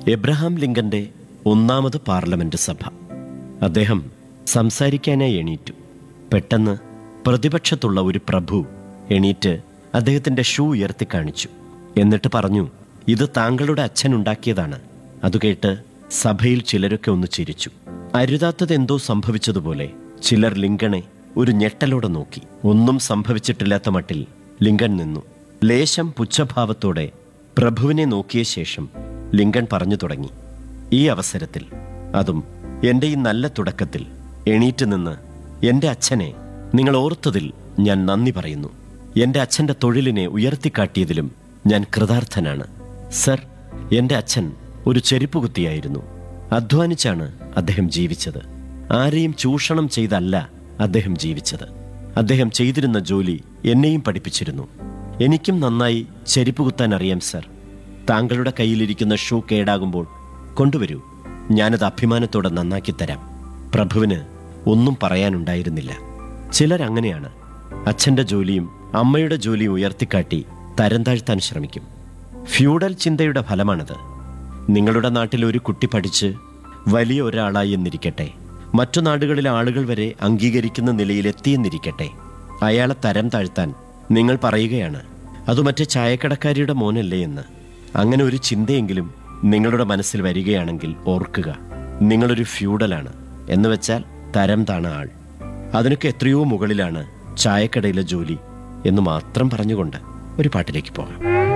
Abraham ലിങ്കന്റെ ഒന്നാമത് parliament സഭ അദ്ദേഹം സംസാരിക്കാനായി എണീറ്റു പെട്ടെന്ന് പ്രതിപക്ഷത്തുള്ള ഒരു പ്രഭു എണീറ്റ് അദ്ദേഹത്തിന്റെ ഷൂ ഉയർത്തി കാണിച്ചു എന്നിട്ട് പറഞ്ഞു ഇത് താങ്കളുടെ അച്ഛൻ ഉണ്ടാക്കിയതാണ് അത് കേട്ട് സഭയിൽ ചിലരൊക്കെ ഒന്ന് ചിരിച്ചു അരുതാത്തതെന്തോ സംഭവിച്ചതുപോലെ ചിലർ ലിങ്കണെ ഒരു ഞെട്ടലോടെ നോക്കി ഒന്നും സംഭവിച്ചിട്ടില്ലാത്ത മട്ടിൽ ലിങ്കൺ നിന്നു ലേശം പുച്ഛഭാവത്തോടെ പ്രഭുവിനെ നോക്കിയ ശേഷം ലിങ്കൺ പറഞ്ഞു തുടങ്ങി ഈ അവസരത്തിൽ അതും എൻ്റെ ഈ നല്ല തുടക്കത്തിൽ എണീറ്റ് നിന്ന് എൻ്റെ അച്ഛനെ നിങ്ങൾ ഓർത്തതിൽ ഞാൻ നന്ദി പറയുന്നു എൻ്റെ അച്ഛൻ്റെ തൊഴിലിനെ ഉയർത്തിക്കാട്ടിയതിലും ഞാൻ കൃതാർത്ഥനാണ് സർ എൻ്റെ അച്ഛൻ ഒരു ചെരുപ്പുകുത്തിയായിരുന്നു അധ്വാനിച്ചാണ് അദ്ദേഹം ജീവിച്ചത് ആരെയും ചൂഷണം ചെയ്തല്ല അദ്ദേഹം ജീവിച്ചത് അദ്ദേഹം ചെയ്തിരുന്ന ജോലി എന്നെയും പഠിപ്പിച്ചിരുന്നു എനിക്കും നന്നായി ചെരുപ്പ് കുത്താൻ അറിയാം സർ താങ്കളുടെ കയ്യിലിരിക്കുന്ന ഷൂ കേടാകുമ്പോൾ കൊണ്ടുവരൂ ഞാനത് അഭിമാനത്തോടെ നന്നാക്കി തരാം പ്രഭുവിന് ഒന്നും പറയാനുണ്ടായിരുന്നില്ല ചിലരങ്ങനെയാണ് അച്ഛൻ്റെ ജോലിയും അമ്മയുടെ ജോലിയും ഉയർത്തിക്കാട്ടി തരം താഴ്ത്താൻ ശ്രമിക്കും ഫ്യൂഡൽ ചിന്തയുടെ ഫലമാണത് നിങ്ങളുടെ നാട്ടിൽ ഒരു കുട്ടി പഠിച്ച് വലിയ ഒരാളായി എന്നിരിക്കട്ടെ മറ്റു നാടുകളിലെ ആളുകൾ വരെ അംഗീകരിക്കുന്ന നിലയിലെത്തിയെന്നിരിക്കട്ടെ അയാളെ തരം താഴ്ത്താൻ നിങ്ങൾ പറയുകയാണ് അത് മറ്റേ ചായക്കടക്കാരിയുടെ മോനല്ലേ എന്ന് അങ്ങനെ ഒരു ചിന്തയെങ്കിലും നിങ്ങളുടെ മനസ്സിൽ വരികയാണെങ്കിൽ ഓർക്കുക നിങ്ങളൊരു ഫ്യൂഡലാണ് എന്ന് വെച്ചാൽ തരം താണ ആൾ അതിനൊക്കെ എത്രയോ മുകളിലാണ് ചായക്കടയിലെ ജോലി എന്ന് മാത്രം പറഞ്ഞുകൊണ്ട് ഒരു പാട്ടിലേക്ക് പോകാം